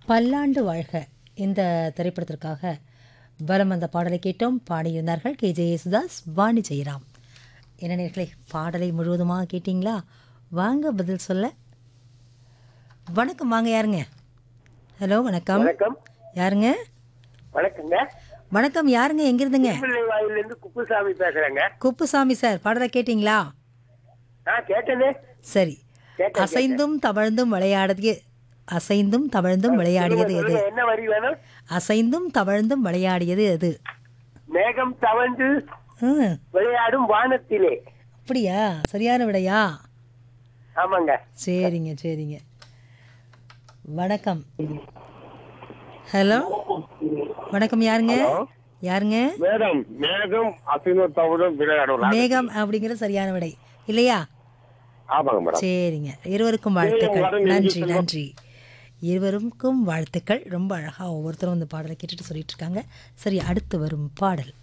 பல்லாண்டு வாழ்க இந்த திரைப்படத்திற்காக வலம் வந்த பாடலை கேட்டோம் பாடியிருந்தார்கள் கே ஜே யேசுதாஸ் வாணி ஜெயராம் என்ன நேர்களே பாடலை முழுவதுமாக கேட்டிங்களா வாங்க பதில் சொல்ல வணக்கம் வாங்க யாருங்க ஹலோ வணக்கம் வணக்கம் யாருங்க வணக்கங்க வணக்கம் யாருங்க எங்கிருந்துங்க பிள்ளை வாயில இருந்து குப்புசாமி பேசுறேங்க குப்புசாமி சார் பாடலை கேட்டிங்களா ஆ கேட்டனே சரி கேட்டேன், அசைந்தும் தவழ்ந்தும் விளையாடியது அசைந்தும் தவழ்ந்தும் விளையாடியது எது சொல்லுங்க, என்ன வரி வேணும் அசைந்தும் தவழ்ந்தும் விளையாடியது எது மேகம் தவழ்ந்து ம், விளையாடும் வானத்திலே அப்படியா சரியான விடையா ஆமாங்க சரிங்க சரிங்க வணக்கம் ஹலோ வணக்கம் யாருங்க யாருங்க மேடம் மேகம் அசிங்கத்தவுடன் விளையாடும் மேகம் அப்படிங்கிற சரியான விடை இல்லையா ஆமாங்க மேடம் சரிங்க இருவருக்கும் வாழ்த்துக்கள் நன்றி நன்றி இருவருக்கும் வாழ்த்துக்கள் ரொம்ப அழகாக ஒவ்வொருத்தரும் இந்த பாடலை கேட்டுட்டு சொல்லிட்டு இருக்காங்க சரி அடுத்து வரும் பாடல்